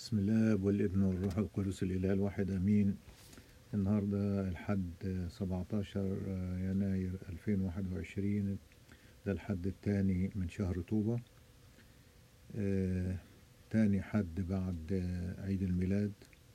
بسم الله والابن والروح القدس الإله الواحد أمين النهاردة الحد 17 يناير 2021 ده الحد الثاني من شهر طوبة آه، تاني حد بعد آه، عيد الميلاد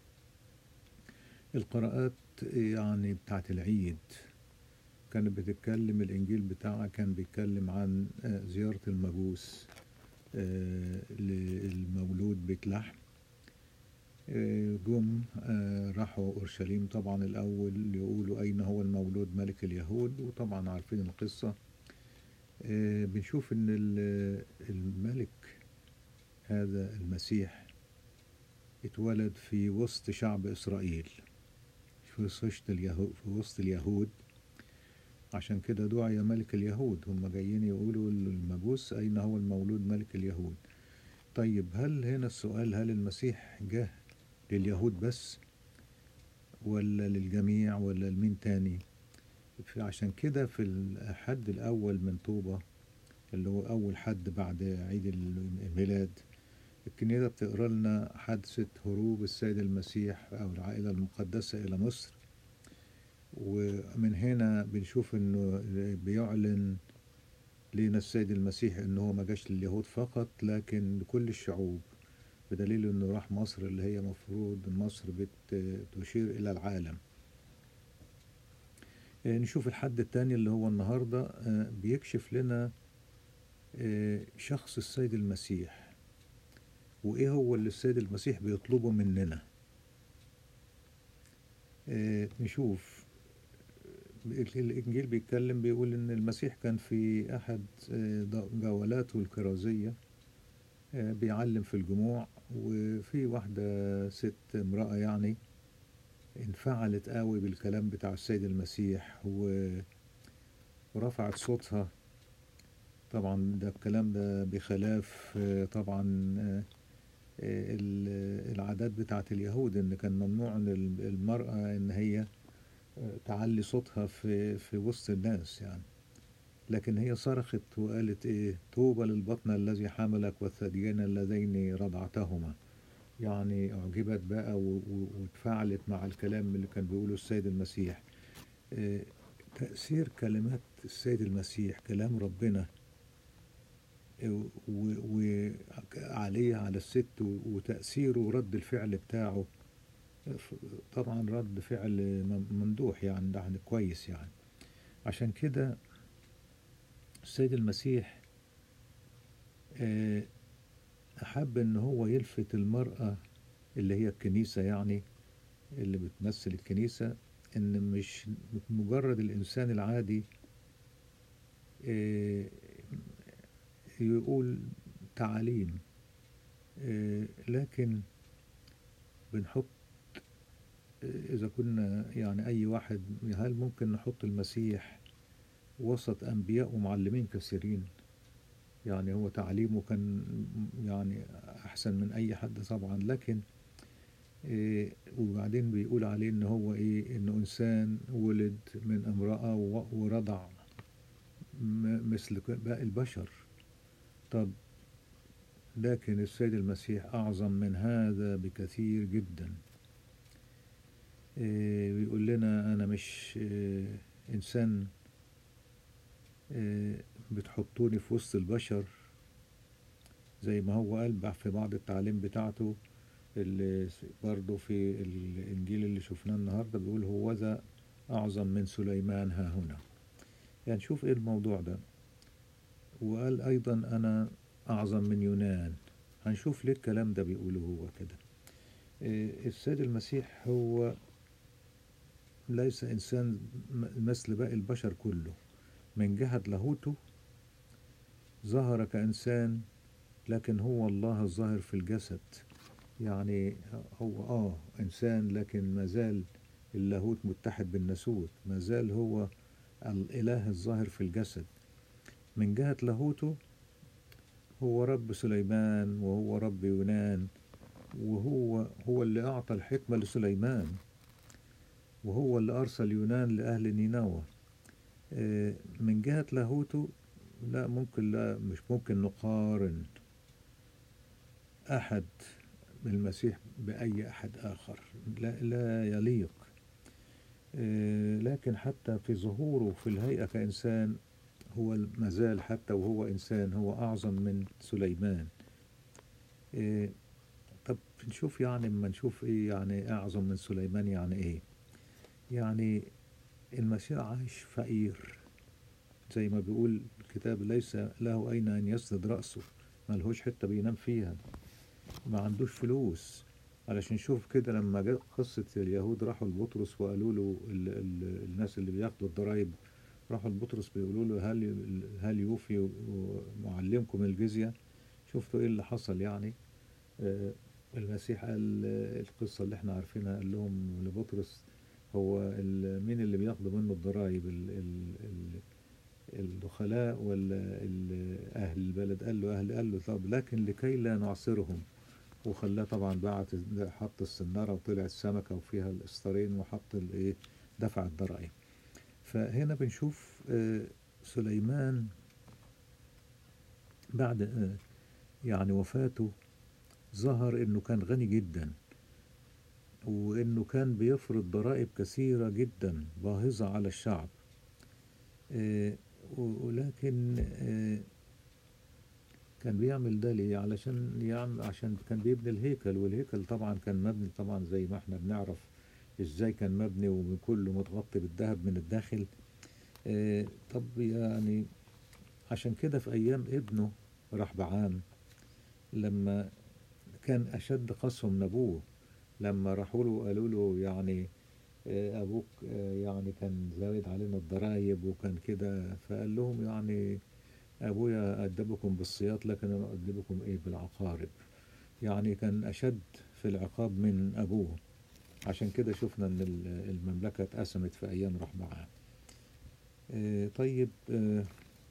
القراءات يعني بتاعت العيد كانت بتتكلم الإنجيل بتاعها كان بيتكلم عن آه، زيارة المجوس آه، للمولود بيت لحم آه، جم آه، راحوا أورشليم طبعا الأول يقولوا أين هو المولود ملك اليهود وطبعا عارفين القصة آه، بنشوف إن ال- الملك هذا المسيح اتولد في وسط شعب إسرائيل في وسط اليهود في وسط اليهود عشان كده دعي ملك اليهود هم جايين يقولوا للمجوس أين هو المولود ملك اليهود طيب هل هنا السؤال هل المسيح جه لليهود بس ولا للجميع ولا لمين تاني عشان كده في الحد الأول من طوبة اللي هو أول حد بعد عيد الميلاد الكنيسة بتقرا لنا حادثة هروب السيد المسيح أو العائلة المقدسة إلى مصر ومن هنا بنشوف إنه بيعلن لينا السيد المسيح إنه هو ما جاش لليهود فقط لكن لكل الشعوب بدليل إنه راح مصر اللي هي مفروض مصر بت- تشير إلى العالم آه، نشوف الحد التاني اللي هو النهاردة آه، بيكشف لنا آه، شخص السيد المسيح وإيه هو اللي السيد المسيح بيطلبه مننا آه، نشوف ال- الإنجيل بيتكلم بيقول إن المسيح كان في أحد آه، ض- جولاته الكرازية آه، بيعلم في الجموع وفي واحدة ست امرأة يعني انفعلت قوي بالكلام بتاع السيد المسيح و- ورفعت صوتها طبعا ده الكلام ده بخلاف آه، طبعا آه، آه، ال- العادات بتاعت اليهود ان كان ممنوع ان ال- المرأة ان هي آه، تعلي صوتها في في وسط الناس يعني لكن هي صرخت وقالت ايه طوبى للبطن الذي حملك والثديين اللذين رضعتهما يعني اعجبت بقى و- و- واتفاعلت مع الكلام اللي كان بيقوله السيد المسيح آه، تأثير كلمات السيد المسيح كلام ربنا وعليه على الست و- وتأثيره ورد الفعل بتاعه ف- طبعا رد فعل مم- ممدوح يعني ده يعني كويس يعني عشان كده السيد المسيح آه، أحب إن هو يلفت المرأة اللي هي الكنيسة يعني اللي بتمثل الكنيسة إن مش مجرد الإنسان العادي آه، يقول تعاليم آه، لكن بنحط آه، إذا كنا يعني أي واحد هل ممكن نحط المسيح وسط أنبياء ومعلمين كثيرين يعني هو تعليمه كان يعني أحسن من أي حد طبعا لكن إيه وبعدين بيقول عليه إن هو إيه إنه إنسان ولد من امرأة و- ورضع م- مثل ك- باقي البشر طب لكن السيد المسيح أعظم من هذا بكثير جدا إيه بيقول لنا أنا مش إيه إنسان إيه بتحطوني في وسط البشر زي ما هو قال بقى في بعض التعليم بتاعته اللي س- برضه في الإنجيل اللي شفناه النهاردة بيقول هو ذا أعظم من سليمان ها هنا يعني شوف إيه الموضوع ده وقال أيضا أنا أعظم من يونان هنشوف ليه الكلام ده بيقوله هو كده إيه، السيد المسيح هو ليس إنسان م- مثل باقي البشر كله من جهة لاهوته ظهر كإنسان لكن هو الله الظاهر في الجسد يعني هو آه إنسان لكن ما زال اللاهوت متحد بالناسوت ما زال هو الإله الظاهر في الجسد من جهة لاهوته هو رب سليمان وهو رب يونان وهو هو اللي أعطى الحكمة لسليمان وهو اللي أرسل يونان لأهل نينوى آه، من جهة لاهوته لا ممكن لا مش ممكن نقارن أحد المسيح بأي أحد آخر لا, لا يليق آه، لكن حتى في ظهوره في الهيئة كإنسان هو مازال حتى وهو إنسان هو أعظم من سليمان آه، طب نشوف يعني اما نشوف ايه يعني اعظم من سليمان يعني ايه يعني المسيح عايش فقير زي ما بيقول الكتاب ليس له اين ان يسند راسه ملهوش حته بينام فيها ما عندوش فلوس علشان نشوف كده لما جاء قصة اليهود راحوا لبطرس وقالوا له ال ال الناس اللي بياخدوا الضرايب راحوا لبطرس بيقولوا له هل هل يوفي معلمكم الجزية شفتوا ايه اللي حصل يعني آه، المسيح قال القصة اللي احنا عارفينها قال لهم لبطرس هو ال- مين اللي بياخدوا منه الضرايب ال- ال- ال- الدخلاء ولا ال- أهل البلد قال له أهل قال له طب لكن لكي لا نعصرهم وخلاه طبعا بعت حط السنارة وطلع السمكة وفيها الإسطرين وحط الإيه دفع الضرائب فهنا بنشوف آه، سليمان بعد آه، يعني وفاته ظهر انه كان غني جدا وانه كان بيفرض ضرائب كثيرة جدا باهظة على الشعب آه، و- ولكن آه، كان بيعمل ده ليه علشان يعمل عشان كان بيبني الهيكل والهيكل طبعا كان مبني طبعا زي ما احنا بنعرف ازاي كان مبني وكله متغطي بالذهب من الداخل آه، طب يعني عشان كده في ايام ابنه رحبعام لما كان أشد قسوة من أبوه لما راحوا له وقالوا له يعني آه، أبوك آه، يعني كان زايد علينا الضرايب وكان كده فقال لهم يعني أبويا أدبكم بالسياط لكن أنا أدبكم إيه بالعقارب يعني كان أشد في العقاب من أبوه عشان كده شفنا إن ال- المملكة اتقسمت في أيام رحبعام آه، طيب آه،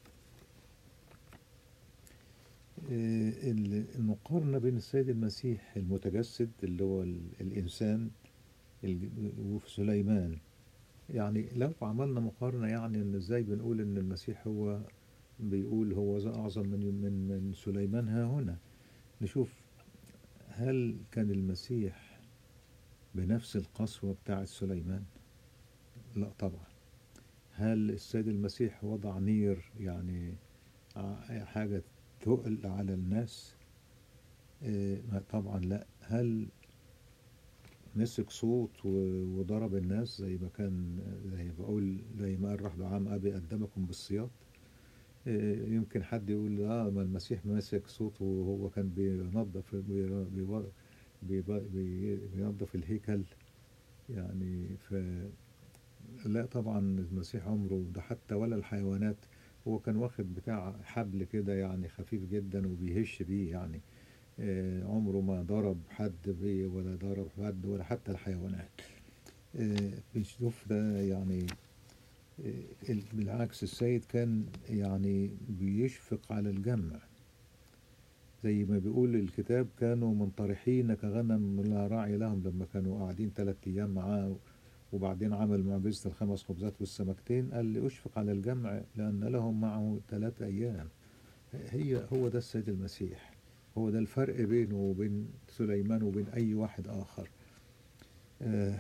آه، ال- المقارنة بين السيد المسيح المتجسد اللي هو ال- الإنسان ال- وفي سليمان يعني لو عملنا مقارنة يعني إن إزاي بنقول إن المسيح هو بيقول هو ذا أعظم من من من سليمان ها هنا نشوف هل كان المسيح بنفس القسوة بتاعة سليمان؟ لا طبعا هل السيد المسيح وضع نير يعني ع- حاجة تقل على الناس إيه، ما طبعا لا هل مسك صوت و- وضرب الناس زي ما كان زي ما بقول زي ما قال رحب عام أبي قدمكم بالسياط إيه، يمكن حد يقول اه ما المسيح ماسك صوته وهو كان بينظف بي- بي- بي- بي- بينظف الهيكل يعني ف لا طبعا المسيح عمره ده حتى ولا الحيوانات هو كان واخد بتاع حبل كده يعني خفيف جدا وبيهش بيه يعني آه، عمره ما ضرب حد بيه ولا ضرب حد ولا حتى الحيوانات آه، بنشوف ده يعني آه، ال- بالعكس السيد كان يعني بيشفق على الجمع زي ما بيقول الكتاب كانوا منطرحين كغنم لا راعي لهم لما كانوا قاعدين ثلاث أيام معاه وبعدين عمل معجزة الخمس خبزات والسمكتين قال لي أشفق على الجمع لأن لهم معه ثلاث أيام هي هو ده السيد المسيح هو ده الفرق بينه وبين سليمان وبين أي واحد آخر آه،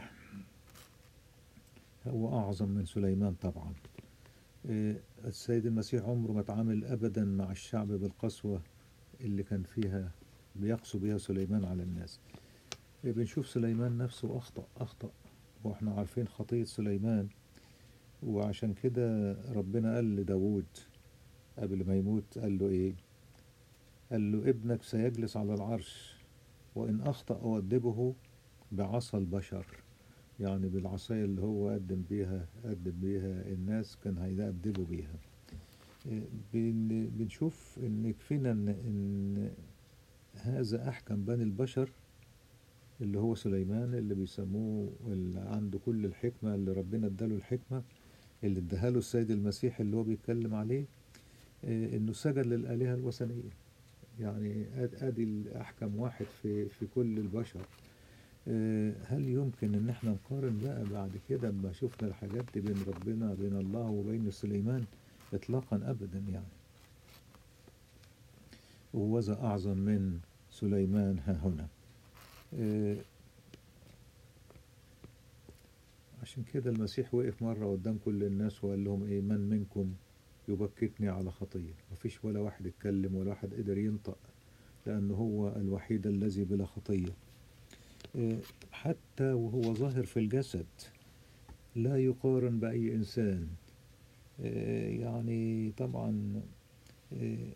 هو أعظم من سليمان طبعا آه، السيد المسيح عمره ما اتعامل أبدا مع الشعب بالقسوة اللي كان فيها بيقسو بها سليمان على الناس آه، بنشوف سليمان نفسه أخطأ أخطأ وإحنا عارفين خطية سليمان وعشان كده ربنا قال لداود قبل ما يموت قال له إيه قال له ابنك سيجلس على العرش وإن أخطأ أؤدبه بعصا البشر يعني بالعصاية اللي هو قدم بيها قدم بيها الناس كان هيأدبوا بيها إيه، بن- بنشوف إن يكفينا إن, إن هذا أحكم بني البشر اللي هو سليمان اللي بيسموه اللي عنده كل الحكمة اللي ربنا اداله الحكمة اللي اداها له السيد المسيح اللي هو بيتكلم عليه إيه، إنه سجد للآلهة الوثنية يعني آد- ادي الاحكم واحد في في كل البشر آه، هل يمكن ان احنا نقارن بقى بعد كده اما شفنا الحاجات دي بين ربنا بين الله وبين سليمان اطلاقا ابدا يعني وهذا اعظم من سليمان ها هنا آه، عشان كده المسيح وقف مرة قدام كل الناس وقال لهم ايه من منكم يبكتني على خطية مفيش ولا واحد اتكلم ولا واحد قدر ينطق لأنه هو الوحيد الذي بلا خطية آه، حتى وهو ظاهر في الجسد لا يقارن بأي إنسان آه، يعني طبعا آه،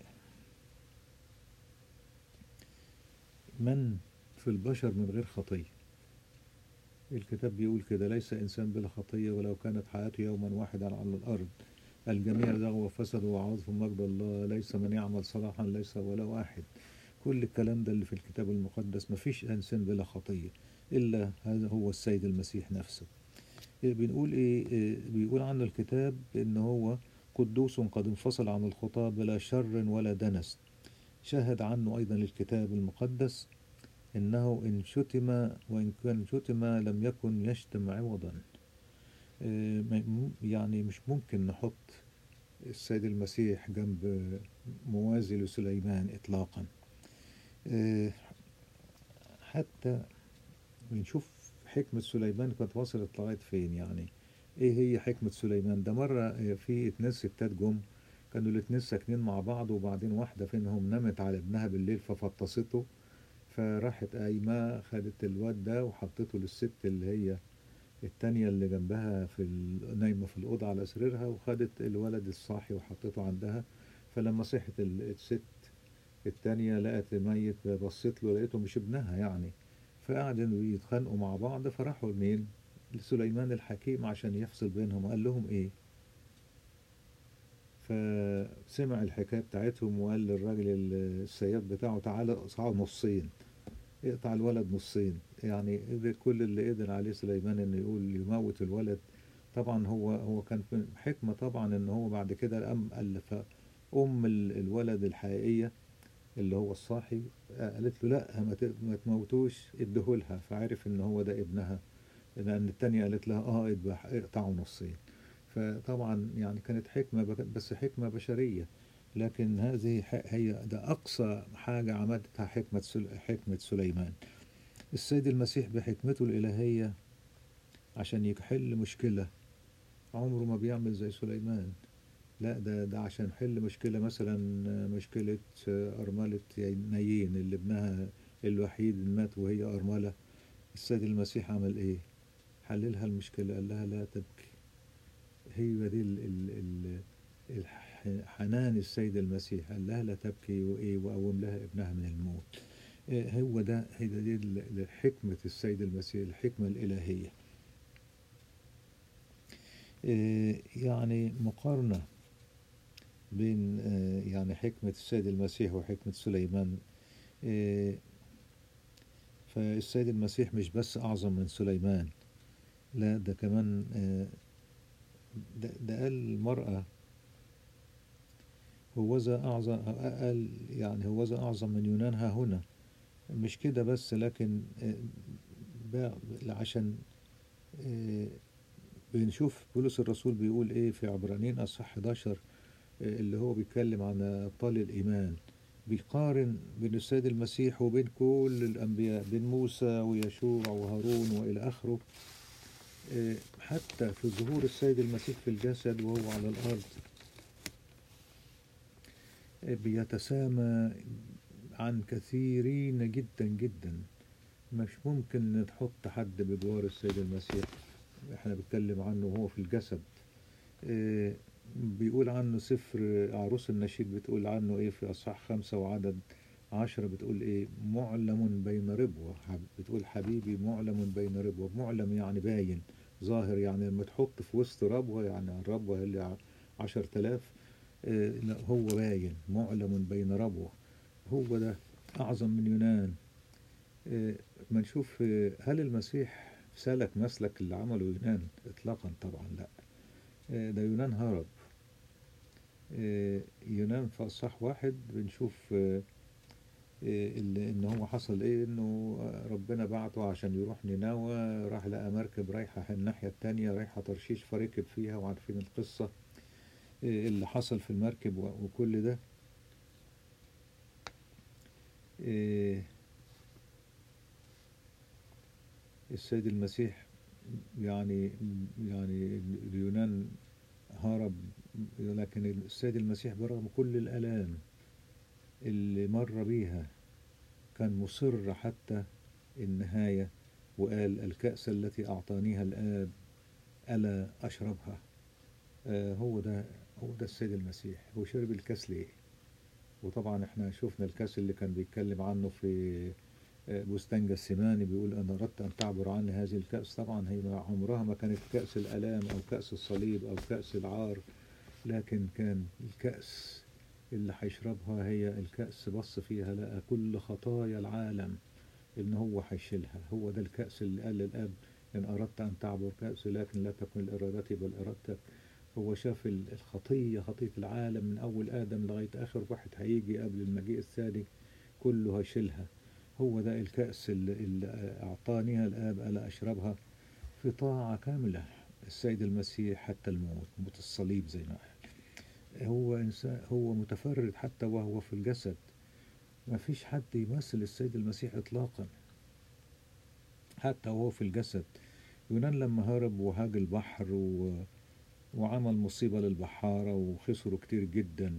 من في البشر من غير خطية الكتاب بيقول كده ليس إنسان بلا خطية ولو كانت حياته يوما واحدا على الأرض الجميع زغوا وفسدوا وعاظوا مجد الله ليس من يعمل صلاحا ليس ولا واحد كل الكلام ده اللي في الكتاب المقدس مفيش إنسان بلا خطية إلا هذا هو السيد المسيح نفسه إيه بنقول إيه إيه بيقول عنه الكتاب إن هو قدوس قد انفصل عن الخطاة بلا شر ولا دنس شهد عنه أيضا الكتاب المقدس إنه إن شتم وإن كان شتم لم يكن يشتم عوضا إيه م- يعني مش ممكن نحط السيد المسيح جنب موازي لسليمان إطلاقا إيه حتى بنشوف حكمة سليمان كانت وصلت لغاية فين يعني ايه هي حكمة سليمان ده مرة في اتنين ستات جم كانوا الاتنين ساكنين مع بعض وبعدين واحدة فيهم نامت على ابنها بالليل ففطسته فراحت قايمة خدت الواد ده وحطته للست اللي هي التانية اللي جنبها في ال- نايمة في الأوضة على سريرها وخدت الولد الصاحي وحطته عندها فلما صحت ال- الست التانية لقت ميت بصيت له لقيته مش ابنها يعني فقعدوا يتخانقوا مع بعض فراحوا لمين لسليمان الحكيم عشان يفصل بينهم وقال لهم ايه فسمع الحكاية بتاعتهم وقال للراجل ال- السياد بتاعه تعالى اقطعه نصين اقطع الولد نصين يعني قدر- كل اللي قدر عليه سليمان انه يقول يموت الولد طبعا هو هو كان في حكمة طبعا ان هو بعد كده الأم ألف أم ال- الولد الحقيقية اللي هو الصاحي آه، قالت له لا ما ت- ما تموتوش اديهولها فعرف ان هو ده ابنها لان التانية قالت لها اه اذبح اقطعه نصين فطبعا يعني كانت حكمة بك- بس حكمة بشرية لكن هذه ح- هي ده أقصى حاجة عملتها حكمة سل- حكمة سليمان السيد المسيح بحكمته الإلهية عشان يحل مشكلة عمره ما بيعمل زي سليمان لا ده ده عشان حل مشكلة مثلا مشكلة أرملة نايين اللي ابنها الوحيد مات وهي أرملة السيد المسيح عمل إيه؟ حللها المشكلة قال لها لا تبكي هي دي ال ال ال الح- حنان السيد المسيح قال لها لا تبكي وإيه وقوم لها ابنها من الموت إيه هو ده هي دي ال- ال- حكمة السيد المسيح الحكمة الإلهية إيه يعني مقارنة بين آه، يعني حكمة السيد المسيح وحكمة سليمان إيه، فالسيد المسيح مش بس أعظم من سليمان لا ده كمان آه، ده, ده قال المرأة هوذا أعظم قال يعني هوذا أعظم من يونان ها هنا مش كده بس لكن آه، بقى- عشان آه، بنشوف بولس الرسول بيقول ايه في عبرانيين اصحاح 11 آه، اللي هو بيتكلم عن ابطال الايمان بيقارن بين السيد المسيح وبين كل الانبياء بين موسى ويشوع وهارون والى اخره آه، حتى في ظهور السيد المسيح في الجسد وهو على الارض آه، بيتسامى عن كثيرين جدا جدا مش ممكن نحط حد بجوار السيد المسيح احنا بنتكلم عنه وهو في الجسد آه، بيقول عنه سفر عروس النشيد بتقول عنه ايه في اصحاح خمسة وعدد عشرة بتقول ايه معلم بين ربوة حب- بتقول حبيبي معلم بين ربوة معلم يعني باين ظاهر يعني لما تحط في وسط ربوة يعني الربوة اللي ع- عشر تلاف آه، لا هو باين معلم بين ربوة هو ده أعظم من يونان آه، ما نشوف آه، هل المسيح سلك مسلك اللي عمله يونان إطلاقا طبعا لا آه، ده يونان هرب آه، يونان في أصح واحد بنشوف آه، آه، اللي إن هو حصل إيه إنه آه، ربنا بعته عشان يروح نينوى راح لقى مركب رايحة الناحية التانية رايحة ترشيش فركب فيها وعارفين القصة آه، اللي حصل في المركب و- وكل ده آه، السيد المسيح يعني يعني اليونان هرب لكن السيد المسيح برغم كل الآلام اللي مر بيها كان مصر حتى النهاية وقال الكأس التي أعطانيها الآب ألا أشربها آه هو ده هو ده السيد المسيح هو شرب الكأس ليه وطبعا احنا شفنا الكأس اللي كان بيتكلم عنه في بستان جسيماني بيقول أنا أردت أن تعبر عني هذه الكأس طبعا هي عمرها ما كانت كأس الألام أو كأس الصليب أو كأس العار لكن كان الكأس اللي هيشربها هي الكأس بص فيها لقى كل خطايا العالم إن هو هيشيلها هو ده الكأس اللي قال للأب إن أردت أن تعبر كأس لكن لا تكن إرادتي بل إرادتك هو شاف الخطية خطية العالم من أول آدم لغاية آخر واحد هيجي قبل المجيء الثاني كله هيشيلها هو ده الكأس اللي, اللي أعطانيها الآب ألا أشربها في طاعة كاملة السيد المسيح حتى الموت موت الصليب زي ما قال هو إنسان هو متفرد حتى وهو في الجسد ما فيش حد يمثل السيد المسيح إطلاقا حتى وهو في الجسد يونان لما هرب وهاج البحر و... وعمل مصيبة للبحارة وخسروا كتير جدا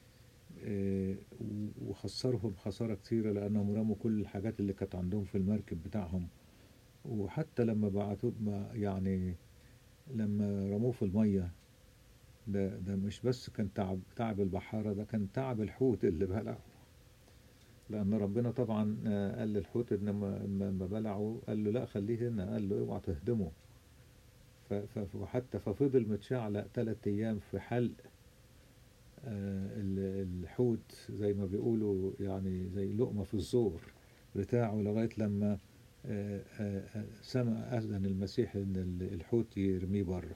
وخسرهم خسارة كتيرة لأنهم رموا كل الحاجات اللي كانت عندهم في المركب بتاعهم وحتى لما بعتوا يعني لما رموه في المية ده ده مش بس كان تعب تعب البحارة ده كان تعب الحوت اللي بلعه لأن ربنا طبعا قال للحوت إن لما بلعه قال له لا خليه هنا قال له اوعى تهدمه وحتى ففضل متشعلق ثلاث أيام في حلق الحوت زي ما بيقولوا يعني زي لقمة في الزور بتاعه لغاية لما سمع أذن المسيح إن الحوت يرميه بره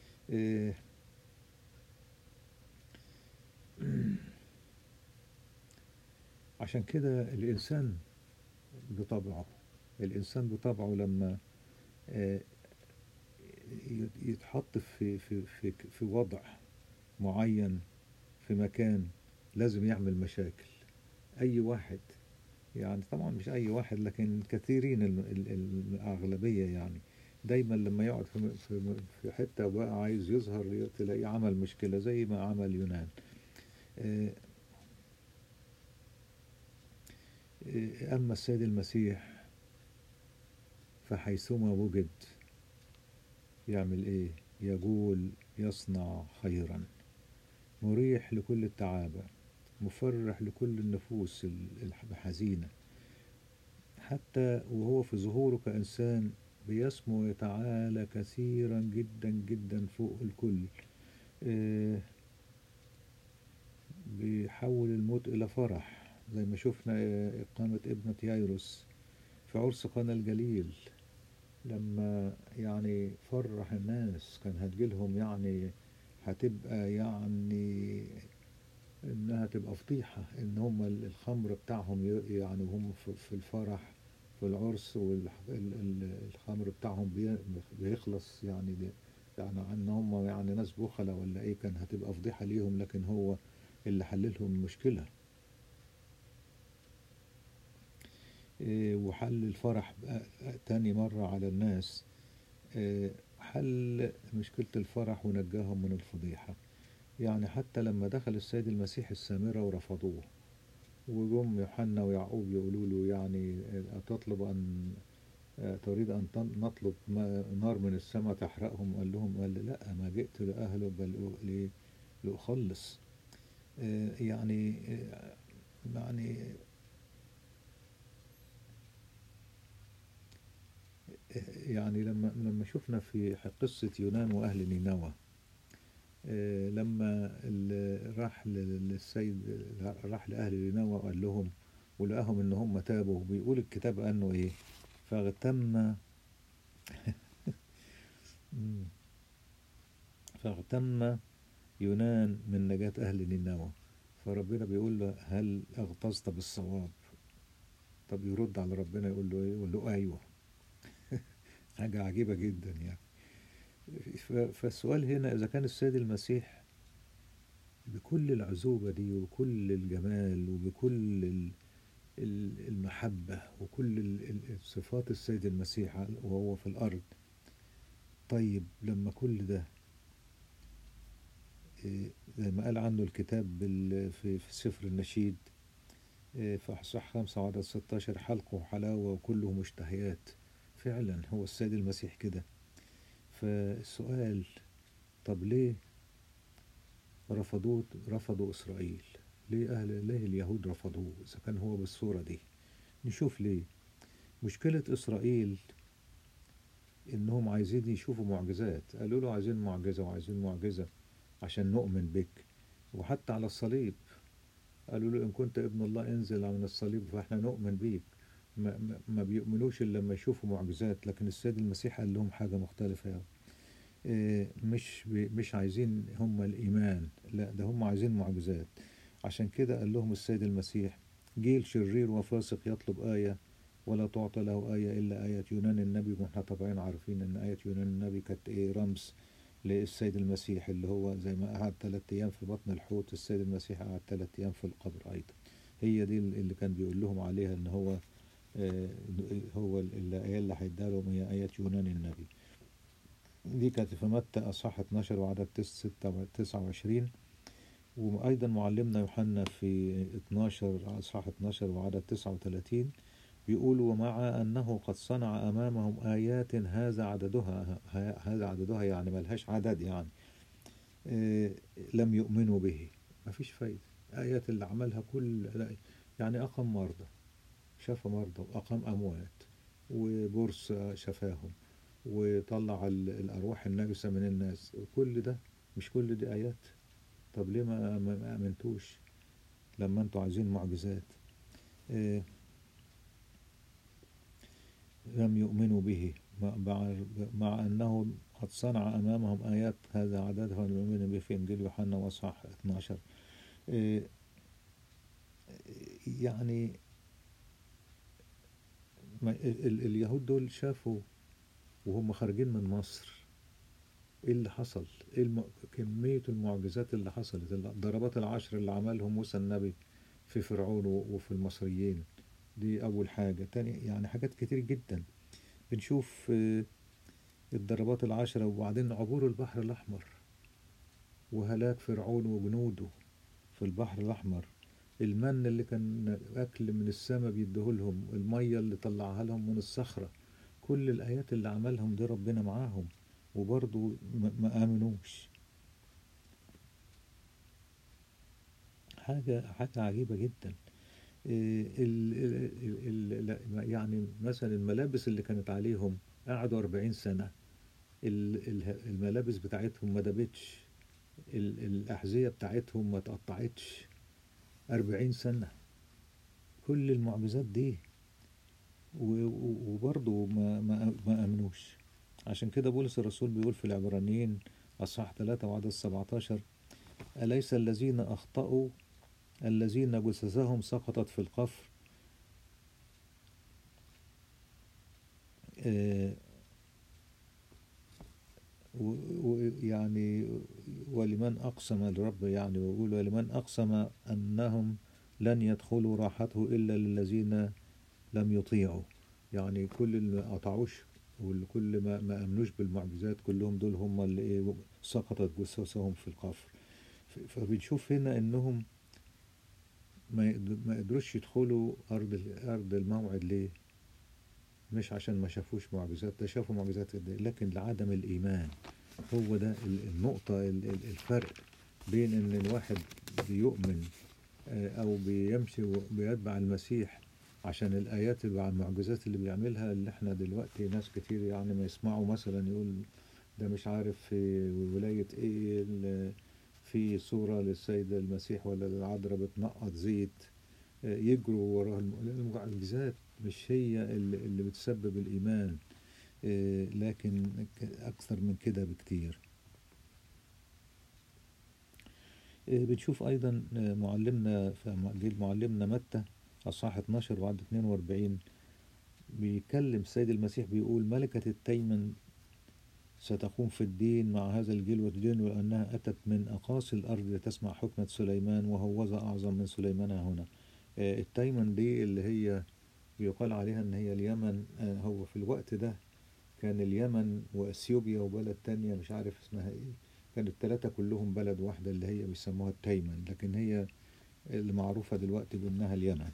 عشان كده الإنسان بطبعه الإنسان بطبعه لما يتحط في في في في وضع معين في مكان لازم يعمل مشاكل أي واحد يعني طبعا مش أي واحد لكن كثيرين الأغلبية يعني دايما لما يقعد في في حتة بقى عايز يظهر تلاقيه عمل مشكلة زي ما عمل يونان أما السيد المسيح فحيثما وجد يعمل إيه يقول يصنع خيرا مريح لكل التعابة مفرح لكل النفوس الحزينة حتى وهو في ظهوره كإنسان بيسمو ويتعالى كثيرا جدا جدا فوق الكل بيحول الموت إلى فرح زي ما شفنا إقامة ابنة يايروس في عرس قنا الجليل لما يعني فرح الناس كان هتجيلهم يعني هتبقى يعني انها تبقى فضيحة ان هم الخمر بتاعهم يعني هم في الفرح في العرس والخمر بتاعهم بيخلص يعني يعني ان هم يعني ناس بخلة ولا ايه كان هتبقى فضيحة ليهم لكن هو اللي حللهم المشكلة وحل الفرح تاني مرة على الناس حل مشكلة الفرح ونجاهم من الفضيحة يعني حتى لما دخل السيد المسيح السامرة ورفضوه وجم يوحنا ويعقوب يقولوا له يعني أتطلب أن تريد أن نطلب نار من السماء تحرقهم قال لهم قال لا ما جئت لأهله بل لأخلص يعني يعني يعني لما لما شفنا في قصة يونان وأهل نينوى لما راح للسيد راح لأهل نينوى وقال لهم ولقاهم إن هم تابوا بيقول الكتاب أنه إيه فاغتم فاغتم يونان من نجاة أهل نينوى فربنا بيقول له هل اغتظت بالصواب طب يرد على ربنا يقول له ايه يقول له ايوه حاجة عجيبة جدا يعني فالسؤال هنا إذا كان السيد المسيح بكل العزوبة دي وبكل الجمال وبكل ال- المحبة وكل ال- ال- صفات السيد المسيح وهو في الأرض طيب لما كل ده إيه، زي ما قال عنه الكتاب بال- في في سفر النشيد إيه، في أصحاح خمسة وعدد 16 حلقه حلاوة وكله مشتهيات فعلا هو السيد المسيح كده فالسؤال طب ليه رفضوه رفضوا إسرائيل ليه أهل ليه اليهود رفضوه إذا كان هو بالصورة دي نشوف ليه مشكلة إسرائيل إنهم عايزين يشوفوا معجزات قالوا له عايزين معجزة وعايزين معجزة عشان نؤمن بك وحتى على الصليب قالوا له إن كنت ابن الله انزل من الصليب فإحنا نؤمن بيك ما, ما- ما بيؤمنوش إلا لما يشوفوا معجزات لكن السيد المسيح قال لهم حاجة مختلفة يعني. إيه، مش بي- مش عايزين هم الإيمان لا ده هم عايزين معجزات عشان كده قال لهم السيد المسيح جيل شرير وفاسق يطلب آية ولا تعطى له آية إلا آية يونان النبي واحنا طبعا عارفين إن آية يونان النبي كانت إيه رمز للسيد المسيح اللي هو زي ما قعد ثلاث أيام في بطن الحوت السيد المسيح قعد ثلاث أيام في القبر أيضا هي دي اللي كان بيقول لهم عليها إن هو آه، هو الآية اللي هيديها لهم هي آية يونان النبي دي كانت في متى أصحاح 12 وعدد 29 وأيضا معلمنا يوحنا في 12 أصحاح 12 وعدد 39 بيقول ومع أنه قد صنع أمامهم آيات هذا عددها هذا عددها يعني ملهاش عدد يعني إيه، لم يؤمنوا به ما فيش فايدة آيات اللي عملها كل يعني أقام مرضى شفى مرضى وأقام أموات وبرص شفاهم وطلع ال- الأرواح النجسة من الناس كل ده مش كل دي آيات طب ليه ما ما ما آمنتوش لما انتوا عايزين معجزات إيه، لم يؤمنوا به مع, مع- مع أنه قد صنع أمامهم آيات هذا عددها لم يؤمنوا به في إنجيل يوحنا وصح 12 إيه، يعني ما ال- ال- اليهود دول شافوا وهم خارجين من مصر ايه اللي حصل ايه الم... كمية المعجزات اللي حصلت الضربات العشر اللي عملهم موسى النبي في فرعون و- وفي المصريين دي أول حاجة تاني يعني حاجات كتير جدا بنشوف آه، الضربات العشرة وبعدين عبور البحر الأحمر وهلاك فرعون وجنوده في البحر الأحمر المن اللي كان أكل من السماء بيديهولهم المية اللي طلعها لهم من الصخرة كل الآيات اللي عملهم دي ربنا معاهم وبرضه ما ما آمنوش حاجة حاجة عجيبة جدا إيه، ال ال ال لا، يعني مثلا الملابس اللي كانت عليهم قعدوا 40 سنة ال- ال- الملابس بتاعتهم ما دابتش ال- الأحذية بتاعتهم ما تقطعتش 40 سنة كل المعجزات دي و- و- وبرضه ما ما ما آمنوش عشان كده بولس الرسول بيقول في العبرانيين أصحاح 3 وعدد 17 أليس الذين أخطأوا الذين جثثهم سقطت في القفر آه، و- و- يعني ولمن أقسم الرب يعني ويقول ولمن أقسم أنهم لن يدخلوا راحته إلا للذين لم يطيعوا يعني كل اللي ما قطعوش والكل ما ما امنوش بالمعجزات كلهم دول هم اللي ايه سقطت جثثهم في القفر ف- فبنشوف هنا انهم ما يقد- ما قدروش يدخلوا ارض ال- ارض الموعد ليه مش عشان ما شافوش معجزات ده شافوا معجزات قد إيه، لكن لعدم الايمان هو ده ال- النقطة ال- ال- الفرق بين ان الواحد بيؤمن آه، او بيمشي وبيتبع المسيح عشان الآيات اللي المعجزات اللي بيعملها اللي احنا دلوقتي ناس كتير يعني ما يسمعوا مثلا يقول ده مش عارف في ولاية ايه ال- في صورة للسيد المسيح ولا للعذراء بتنقط زيت آه، يجروا وراها الم- المعجزات مش هي اللي اللي بتسبب الإيمان آه، لكن ك- أكثر من كده بكتير آه، بنشوف أيضا آه، معلمنا في إنجيل معلمنا متى أصحاح 12 وعدد 42 بيتكلم السيد المسيح بيقول ملكة التيمن ستقوم في الدين مع هذا الجيل وتدين لأنها أتت من أقاصي الأرض لتسمع حكمة سليمان وهوذا أعظم من سليمان ها هنا آه، التايمن دي اللي هي بيقال عليها ان هي اليمن آه، هو في الوقت ده كان اليمن واثيوبيا وبلد تانية مش عارف اسمها ايه كانوا التلاتة كلهم بلد واحدة اللي هي بيسموها التايمن لكن هي اللي معروفة دلوقتي بأنها اليمن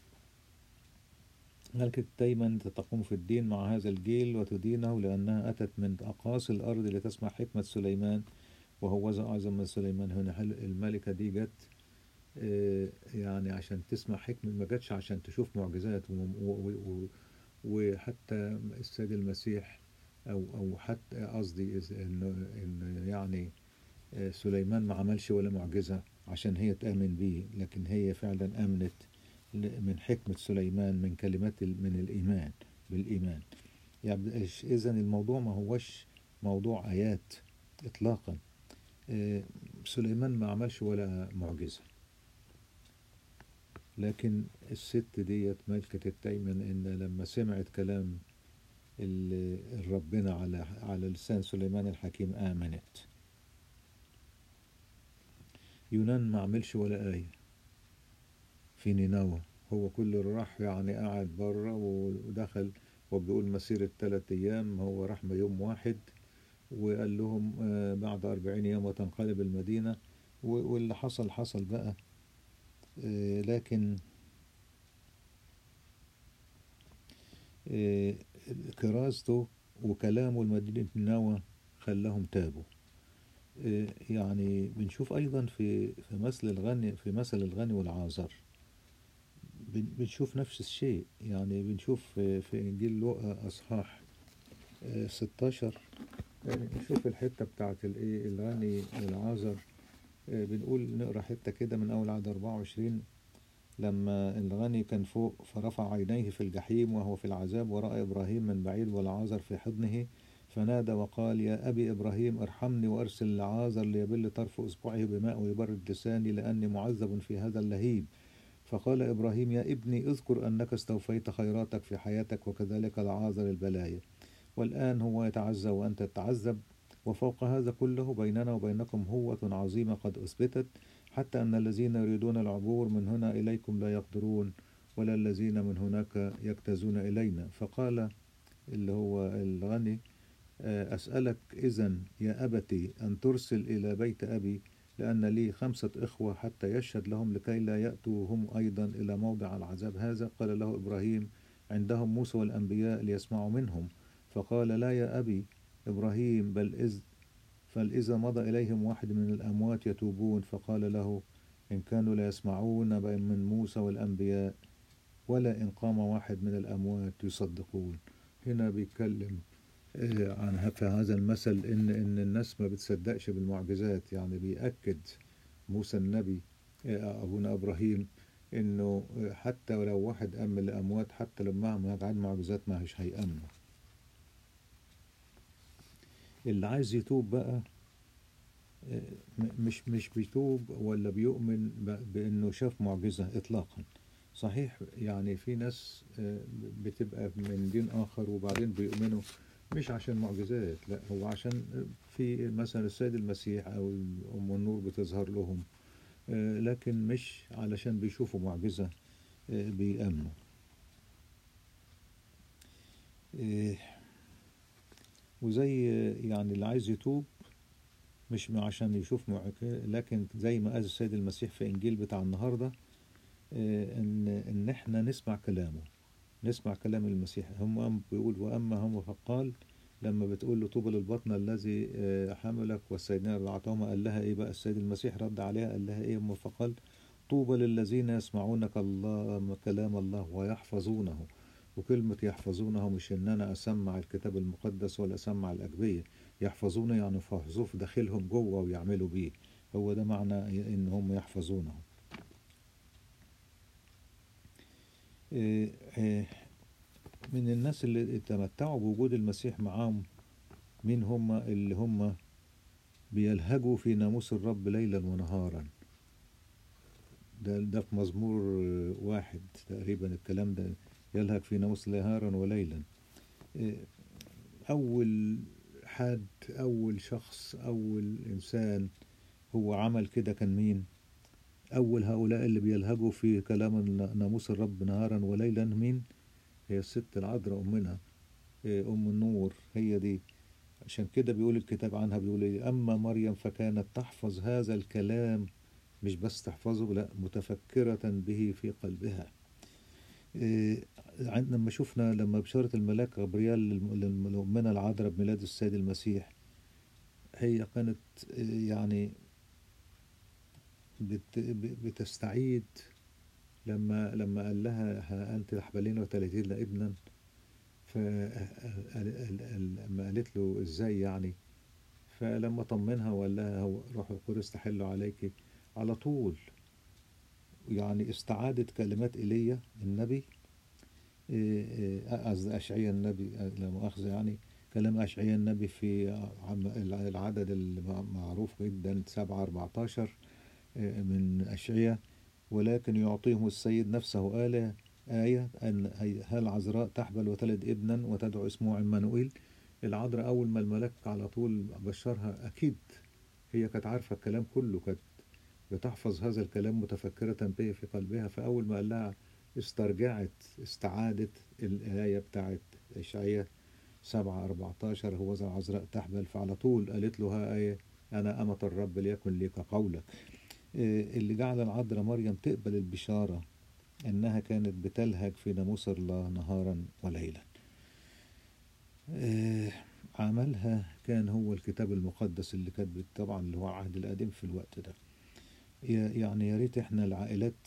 ملكة تيمن تقوم في الدين مع هذا الجيل وتدينه لأنها أتت من أقاصي الأرض لتسمع حكمة سليمان وهو أعظم من سليمان هنا هل الملكة دي جت آه، يعني عشان تسمع حكمة ما جاتش عشان تشوف معجزات و- و- و- وحتى السيد المسيح أو أو حتى قصدي إذ- إنه إن يعني آه، سليمان ما عملش ولا معجزة عشان هي تآمن بيه لكن هي فعلا آمنت ل- من حكمة سليمان من كلمات ال- من الإيمان بالإيمان يعني إذا الموضوع ما هوش موضوع آيات إطلاقا آه، سليمان ما عملش ولا معجزة لكن الست ديت ملكة التيمن إن لما سمعت كلام ال- ربنا على على لسان سليمان الحكيم آمنت يونان ما عملش ولا آية في نينوى هو كل اللي راح يعني قاعد بره ودخل وبيقول مسيرة ثلاث أيام هو راح يوم واحد وقال لهم آه، بعد أربعين يوم وتنقلب المدينة و- واللي حصل حصل بقى آه، لكن آه، كرازته وكلامه لمدينة نينوى خلاهم تابوا آه، يعني بنشوف أيضا في في مثل الغني في مثل الغني والعازر بن- بنشوف نفس الشيء يعني بنشوف في في إنجيل لوقا أصحاح آه، 16 آه، نشوف الحتة بتاعت الإيه الغني والعازر آه، بنقول نقرا حتة كده من أول عدد 24 لما الغني كان فوق فرفع عينيه في الجحيم وهو في العذاب ورأى إبراهيم من بعيد والعازر في حضنه فنادى وقال يا أبي إبراهيم ارحمني وأرسل العازر ليبل طرف إصبعه بماء ويبرد لساني لأني معذب في هذا اللهيب فقال إبراهيم يا ابني اذكر أنك استوفيت خيراتك في حياتك وكذلك العازر البلايا والآن هو يتعزى وأنت تتعذب وفوق هذا كله بيننا وبينكم هوة عظيمة قد أثبتت حتى أن الذين يريدون العبور من هنا إليكم لا يقدرون ولا الذين من هناك يجتازون إلينا فقال اللي هو الغني آه، أسألك إذا يا أبتي أن ترسل إلى بيت أبي لأن لي خمسة إخوة حتى يشهد لهم لكي لا يأتوا هم أيضا إلى موضع العذاب هذا قال له إبراهيم عندهم موسى والأنبياء ليسمعوا منهم فقال لا يا أبي إبراهيم بل إذ فإذا مضى إليهم واحد من الأموات يتوبون فقال له إن كانوا لا يسمعون بين من موسى والأنبياء ولا إن قام واحد من الأموات يصدقون هنا بيتكلم آه، عن في هذا المثل إن إن الناس ما بتصدقش بالمعجزات يعني بيأكد موسى النبي آه، أبونا إبراهيم إنه آه، حتى ولو واحد أم الأموات حتى لما معهم معجزات ما هيش هيأمنوا اللي عايز يتوب بقى آه، م- مش مش بيتوب ولا بيؤمن ب- بانه شاف معجزة اطلاقا صحيح يعني في ناس آه، بتبقى من دين اخر وبعدين بيؤمنوا مش عشان معجزات لا هو عشان في مثلا السيد المسيح او ام النور بتظهر لهم آه، لكن مش علشان بيشوفوا معجزة آه، بيأمنوا آه، وزي آه، يعني اللي عايز يتوب مش م- عشان يشوف معجزة لكن زي ما قال السيد المسيح في إنجيل بتاع النهاردة آه، إن إن إحنا نسمع كلامه نسمع كلام المسيح هم بيقول وأما هم فقال لما بتقول له طوبى للبطن الذي آه، حملك والسيدنا رضعتهما قال لها إيه بقى السيد المسيح رد عليها قال لها إيه هم فقال طوبى للذين يسمعونك الله كلام الله ويحفظونه وكلمة يحفظونه مش إن أنا أسمع الكتاب المقدس ولا أسمع الأجبية يحفظونه يعني يحفظوه في داخلهم جوه ويعملوا بيه هو ده معنى إن هم يحفظونه إيه، إيه، من الناس اللي تمتعوا بوجود المسيح معاهم مين هم اللي هم بيلهجوا في ناموس الرب ليلا ونهارا ده ده في مزمور آه، واحد تقريبا الكلام ده يلهج في ناموس نهارا وليلا إيه، أول حد أول شخص أول إنسان هو عمل كده كان مين؟ أول هؤلاء اللي بيلهجوا في كلام الن- ناموس الرب نهارا وليلا مين هي الست العذراء أمنا إيه، أم النور هي دي عشان كده بيقول الكتاب عنها بيقول إيه أما مريم فكانت تحفظ هذا الكلام مش بس تحفظه لا متفكرة به في قلبها إيه، عن- لما شفنا لما بشارة الملاك غبريال للم- للم- لأمنا العذراء بميلاد السيد المسيح هي كانت إيه، يعني بت ب- بتستعيد لما لما قال لها ها أنت تحبلين وتلدين ابنا فلما قالت له ازاي يعني فلما طمنها وقال لها هو روح القدس تحل عليك على طول يعني استعادت كلمات ايليا النبي إيه، إيه، قصدي اشعيا النبي لا مؤاخذه يعني كلام اشعيا النبي في عم- العدد المعروف جدا 7 14 إيه، من اشعيا ولكن يعطيهم السيد نفسه آلة آية أن هي- هل عذراء تحبل وتلد ابنا وتدعو اسمه عمانوئيل العذراء أول ما الملاك على طول بشرها أكيد هي كانت عارفة الكلام كله كانت بتحفظ هذا الكلام متفكرة به في قلبها فأول ما قال لها استرجعت استعادت الآية بتاعت إشعياء سبعة أربعتاشر هو ذا عذراء تحبل فعلى طول قالت له ها آية أنا أمة الرب ليكن لي كقولك إيه، اللي جعل العذراء مريم تقبل البشارة إنها كانت بتلهج في ناموس الله نهارا وليلا إيه، عملها كان هو الكتاب المقدس اللي كانت بت- طبعا اللي هو العهد القديم في الوقت ده يا- يعني يا ريت احنا العائلات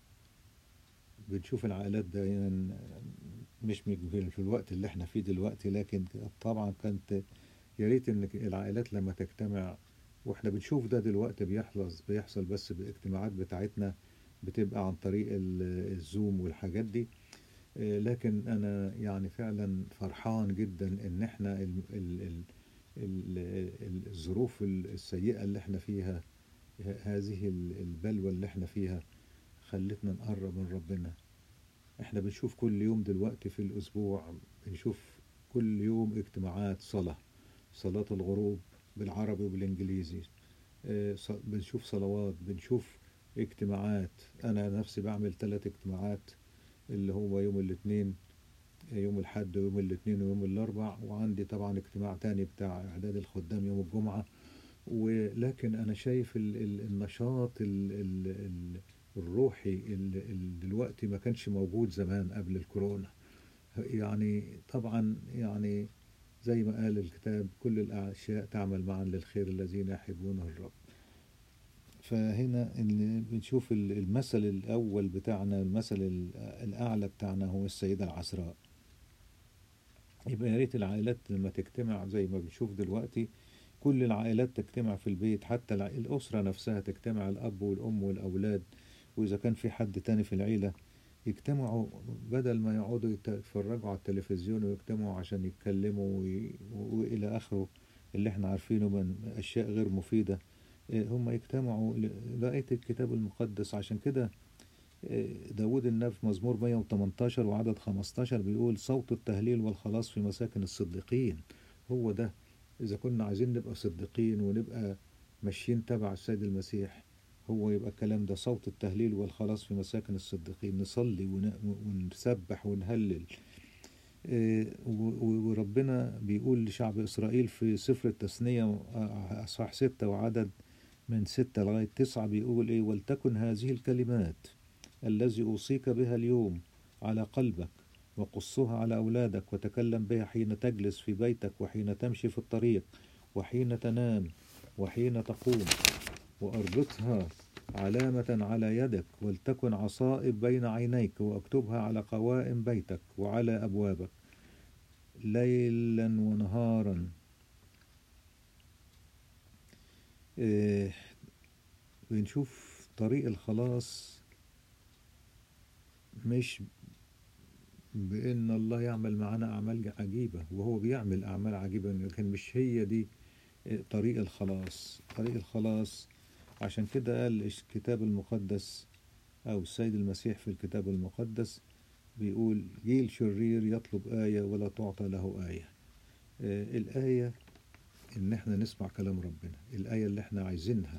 بنشوف العائلات دايما مش من- في الوقت اللي احنا فيه دلوقتي لكن طبعا كانت يا ريت ان العائلات لما تجتمع واحنا بنشوف ده دلوقتي بيحصل بيحصل بس بالاجتماعات بتاعتنا بتبقى عن طريق ال- الزوم والحاجات دي آه، لكن انا يعني فعلا فرحان جدا ان احنا ال ال ال ال ال الظروف السيئة اللي احنا فيها ه- هذه ال- البلوى اللي احنا فيها خلتنا نقرب من ربنا احنا بنشوف كل يوم دلوقتي في الاسبوع بنشوف كل يوم اجتماعات صلاة صلاة الغروب بالعربي وبالانجليزي آه، ص- بنشوف صلوات بنشوف اجتماعات انا نفسي بعمل ثلاث اجتماعات اللي هو يوم الاثنين يوم الحد ويوم الاثنين ويوم الاربع وعندي طبعا اجتماع تاني بتاع اعداد الخدام يوم الجمعة ولكن انا شايف ال ال النشاط ال ال ال الروحي اللي دلوقتي ما كانش موجود زمان قبل الكورونا يعني طبعا يعني زي ما قال الكتاب كل الأشياء تعمل معا للخير الذين يحبونه الرب فهنا اللي بنشوف ال- المثل الأول بتاعنا المثل ال- الأعلى بتاعنا هو السيدة العذراء يبقى يا ريت العائلات لما تجتمع زي ما بنشوف دلوقتي كل العائلات تجتمع في البيت حتى الع- الأسرة نفسها تجتمع الأب والأم والأولاد وإذا كان في حد تاني في العيلة يجتمعوا بدل ما يقعدوا يت- يتفرجوا على التلفزيون ويجتمعوا عشان يتكلموا وي- وإلى آخره اللي احنا عارفينه من أشياء غير مفيدة إيه، هم يجتمعوا ل- لقيت الكتاب المقدس عشان كده إيه، داود النبي في مزمور 118 وعدد 15 بيقول صوت التهليل والخلاص في مساكن الصديقين هو ده إذا كنا عايزين نبقى صديقين ونبقى ماشيين تبع السيد المسيح هو يبقى الكلام ده صوت التهليل والخلاص في مساكن الصديقين نصلي ون- ونسبح ونهلل إيه، و- و- وربنا بيقول لشعب إسرائيل في سفر التثنية آه، أصحاح ستة وعدد من ستة لغاية تسعة بيقول إيه ولتكن هذه الكلمات الذي أوصيك بها اليوم على قلبك وقصها على أولادك وتكلم بها حين تجلس في بيتك وحين تمشي في الطريق وحين تنام وحين تقوم وأربطها علامة على يدك ولتكن عصائب بين عينيك واكتبها على قوائم بيتك وعلى أبوابك ليلا ونهارا إيه بنشوف طريق الخلاص مش بأن الله يعمل معنا أعمال عجيبة وهو بيعمل أعمال عجيبة لكن مش هي دي طريق الخلاص طريق الخلاص عشان كده قال الكتاب المقدس أو السيد المسيح في الكتاب المقدس بيقول جيل شرير يطلب آية ولا تعطى له آية آه، الآية إن إحنا نسمع كلام ربنا الآية اللي إحنا عايزينها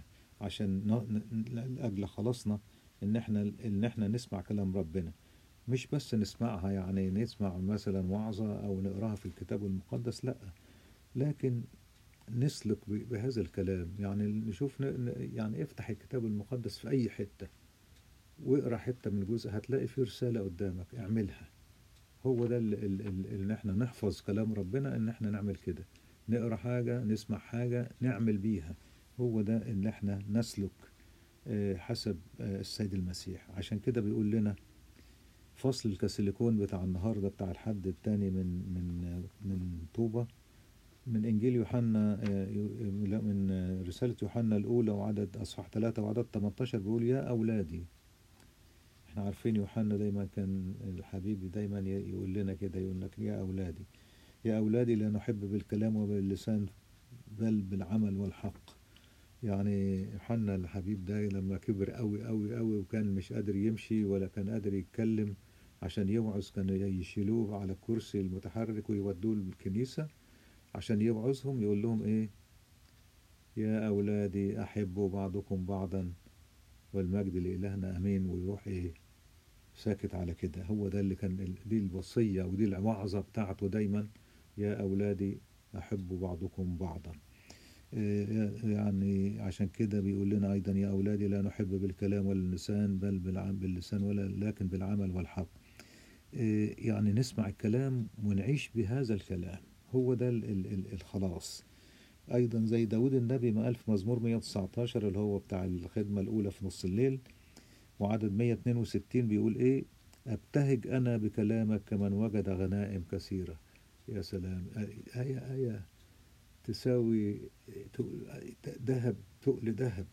عشان ن- ن- لأجل خلاصنا إن إحنا إن إحنا نسمع كلام ربنا مش بس نسمعها يعني نسمع مثلا وعظة أو نقراها في الكتاب المقدس لأ لكن نسلك ب- بهذا الكلام يعني نشوف ن- ن- يعني افتح الكتاب المقدس في أي حتة واقرا حتة من جزء هتلاقي فيه رسالة قدامك اعملها هو ده اللي, اللي احنا نحفظ كلام ربنا ان احنا نعمل كده نقرا حاجة نسمع حاجة نعمل بيها هو ده اللي احنا نسلك آه، حسب آه، السيد المسيح عشان كده بيقول لنا فصل الكاسيليكون بتاع النهارده بتاع الحد التاني من من من طوبة من إنجيل يوحنا آه، يو- لا، من آه، رسالة يوحنا الأولى وعدد أصحاح ثلاثة وعدد 18 بيقول يا أولادي احنا عارفين يوحنا دايما كان الحبيب دايما ي- يقول لنا كده يقول لك يا أولادي يا أولادي لا نحب بالكلام وباللسان بل بالعمل والحق يعني يوحنا الحبيب ده لما كبر قوي قوي قوي وكان مش قادر يمشي ولا كان قادر يتكلم عشان يوعظ كانوا يشيلوه على الكرسي المتحرك ويودوه الكنيسة عشان يوعظهم يقول لهم ايه يا أولادي أحبوا بعضكم بعضا والمجد لإلهنا أمين ويروح ايه ساكت على كده هو ده اللي كان ال- دي الوصية ودي الوعظة بتاعته دايما يا أولادي أحبوا بعضكم بعضا إيه يعني عشان كده بيقول لنا أيضا يا أولادي لا نحب بالكلام واللسان بل بالعم باللسان ولا لكن بالعمل والحق إيه يعني نسمع الكلام ونعيش بهذا الكلام هو ده ال- ال- ال- الخلاص أيضا زي داود النبي ما قال في مزمور 119 اللي هو بتاع الخدمة الأولى في نص الليل وعدد 162 بيقول إيه أبتهج أنا بكلامك كمن وجد غنائم كثيرة يا سلام آية آية, آية تساوي تقل- ذهب تقل ذهب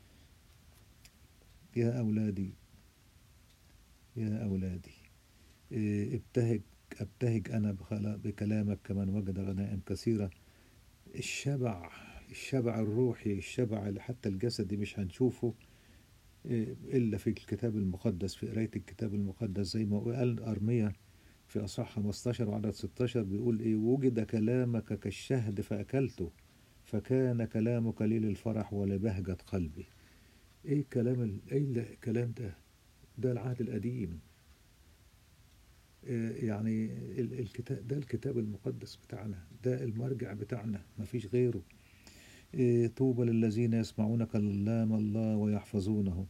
يا أولادي يا أولادي إيه، ابتهج أبتهج أنا بخلا- بكلامك كمن وجد غنائم كثيرة الشبع الشبع الروحي الشبع اللي حتى الجسدي مش هنشوفه إيه، إلا في الكتاب المقدس في قراية الكتاب المقدس زي ما قال أرميا في أصح 15 وعدد 16 بيقول إيه وجد كلامك كالشهد فأكلته فكان كلامك لي للفرح ولبهجة قلبي إيه الكلام ال- إيه الكلام ده ده العهد القديم إيه يعني ال- الكتاب ده الكتاب المقدس بتاعنا ده المرجع بتاعنا مفيش غيره إيه طوبى للذين يسمعون كلام الله ويحفظونه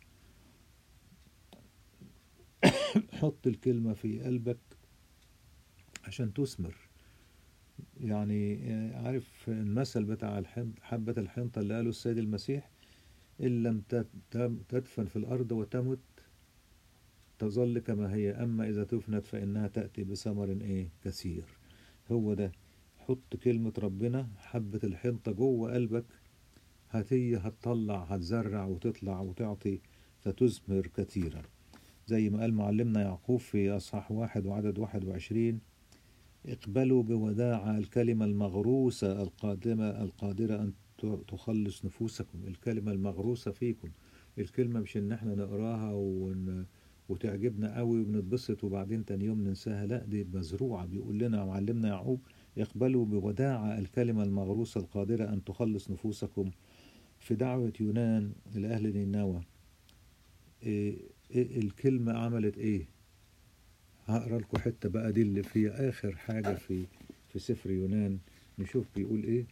حط الكلمة في قلبك عشان تثمر يعني آه، عارف المثل بتاع الحنط حبة الحنطة اللي قاله السيد المسيح إن لم تت- تم- تدفن في الأرض وتمت تظل كما هي أما إذا دفنت فإنها تأتي بثمر إيه كثير هو ده حط كلمة ربنا حبة الحنطة جوه قلبك هتيجي هتطلع هتزرع وتطلع وتعطي فتثمر كثيرا زي ما قال معلمنا يعقوب في أصحاح واحد وعدد واحد وعشرين اقبلوا بوداعة الكلمة المغروسة القادمة القادرة أن ت- تخلص نفوسكم الكلمة المغروسة فيكم الكلمة مش إن احنا نقراها ون... وتعجبنا قوي وبنتبسط وبعدين تاني يوم ننساها لا دي مزروعة بيقول لنا معلمنا يعقوب اقبلوا بوداعة الكلمة المغروسة القادرة أن تخلص نفوسكم في دعوة يونان لأهل نينوى إيه إيه الكلمة عملت إيه هقرا لكم حتة بقى دي اللي في آخر حاجة في في سفر يونان نشوف بيقول إيه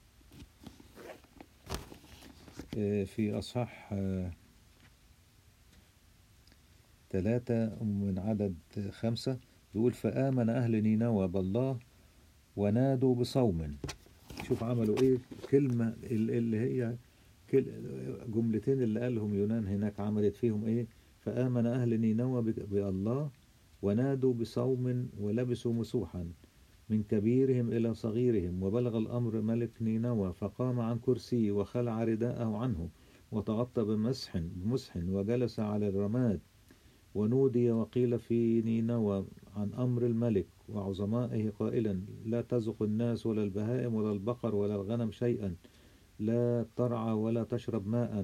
آه، في أصحاح آه، ثلاثة من عدد خمسة بيقول فآمن أهل نينوى بالله ونادوا بصوم شوف عملوا إيه كلمة ال- اللي هي كل- جملتين اللي قالهم يونان هناك عملت فيهم إيه فآمن أهل نينوى بك- بالله ونادوا بصوم ولبسوا مسوحا من كبيرهم إلى صغيرهم وبلغ الأمر ملك نينوى فقام عن كرسيه وخلع رداءه عنه وتغطى بمسح بمسح وجلس على الرماد ونودي وقيل في نينوى عن أمر الملك وعظمائه قائلا لا تزق الناس ولا البهائم ولا البقر ولا الغنم شيئا لا ترعى ولا تشرب ماء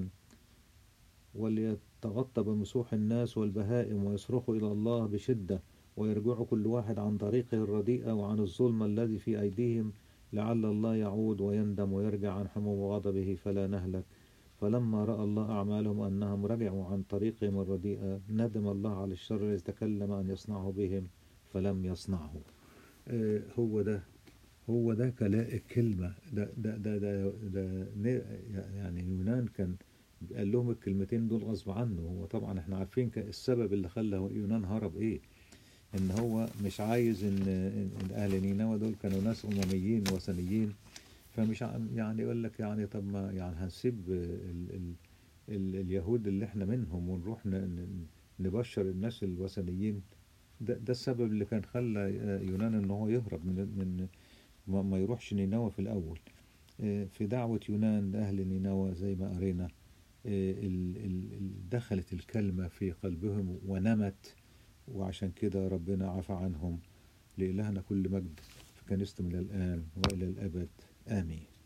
وليتغطى بمسوح الناس والبهائم ويصرخوا إلى الله بشدة ويرجع كل واحد عن طريقه الرديئة وعن الظلم الذي في أيديهم لعل الله يعود ويندم ويرجع عن حموم غضبه فلا نهلك فلما رأى الله أعمالهم أنهم رجعوا عن طريقهم الرديئة ندم الله على الشر الذي تكلم أن يصنعه بهم فلم يصنعه آه، هو ده هو ده كلا الكلمة ده ده ده ده, ده ن- يعني يونان كان قال لهم الكلمتين دول غصب عنه هو طبعا احنا عارفين كان السبب اللي خلى يونان هرب ايه ان هو مش عايز ان ان إن اهل نينوى دول كانوا ناس امميين وثنيين فمش ع- يعني يقول لك يعني طب ما يعني هنسيب ال ال ال اليهود اللي احنا منهم ونروح ن- ن- نبشر الناس الوثنيين ده, ده السبب اللي كان خلى يونان ان هو يهرب من من ما ما يروحش نينوى في الاول آه، في دعوة يونان لأهل نينوى زي ما قرينا آه، ال- ال- ال- دخلت الكلمة في قلبهم ونمت وعشان كده ربنا عفى عنهم لإلهنا كل مجد في كنيسته من الآن وإلى الأبد آمين